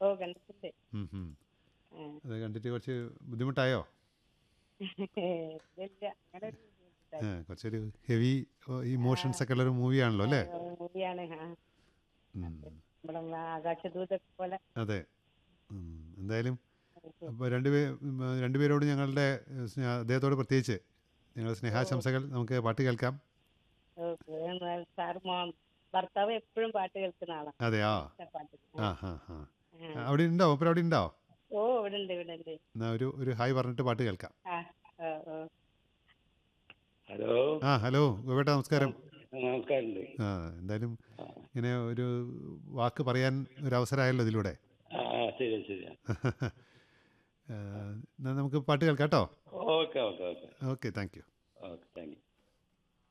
ഓ കണ്ടിട്ടുണ്ട് ഉം, ഉം. ആ. അത് കണ്ടിട്ട് കുറച്ച് ബുദ്ധിമുട്ടായോ ഇല്ല അങ്ങനെ ഒരു ആ, കുറച്ചൊരു ഹെവി ഇമോഷൻസ് ഒക്കെ ഉള്ളൊരു മൂവിയാണല്ലോ അല്ലേ മൂവിയാണ് ആ ഉം. നമ്മളെ ആകാശദൂതൊക്കെ പോലെ അതെ ഉം. എന്തായാലും അപ്പോൾ രണ്ടുപേ ഉം, രണ്ടുപേരോട് ഞങ്ങളുടെ ഏഹ്, സ്നേഹ- അദ്ദേഹത്തോട് പ്രത്യേകിച്ച് ഞങ്ങളുടെ സ്നേഹാശംസകൾ നമുക്ക് പാട്ട് കേൾക്കാം സാർ ഭർത്താവ് എപ്പോഴും പാട്ട് കേൾക്കുന്ന ആളാണ് അതെ ആ പാട്ട് ആ ഹാ ഹാ അവിടെ ഉണ്ടോ മൂപ്പര് അവിടെ ഉണ്ടോ ഓ ഇവിടെ ഉണ്ട് ഇവിടെ ഉണ്ട് എന്നാ ഒരു ഒരു ഹായ് പറഞ്ഞിട്ട് പാട്ട് കേൾക്കാം ആ ഓ ഓ ഹലോ ആ ഹലോ ഗോപേട്ട നമസ്കാരം നമസ്കാരമുണ്ട് ആ എന്തായാലും ഇങ്ങനെ ഒരു വാക്ക് പറയാൻ ഒരു അവസരമായല്ലോ ഇതിലൂടെ ആ ആ, ശരി ശരി ആ, എന്നാ നമുക്ക് പാട്ട് കേൾക്കാം കേട്ടോ okay okay okay okay thank you okay thank U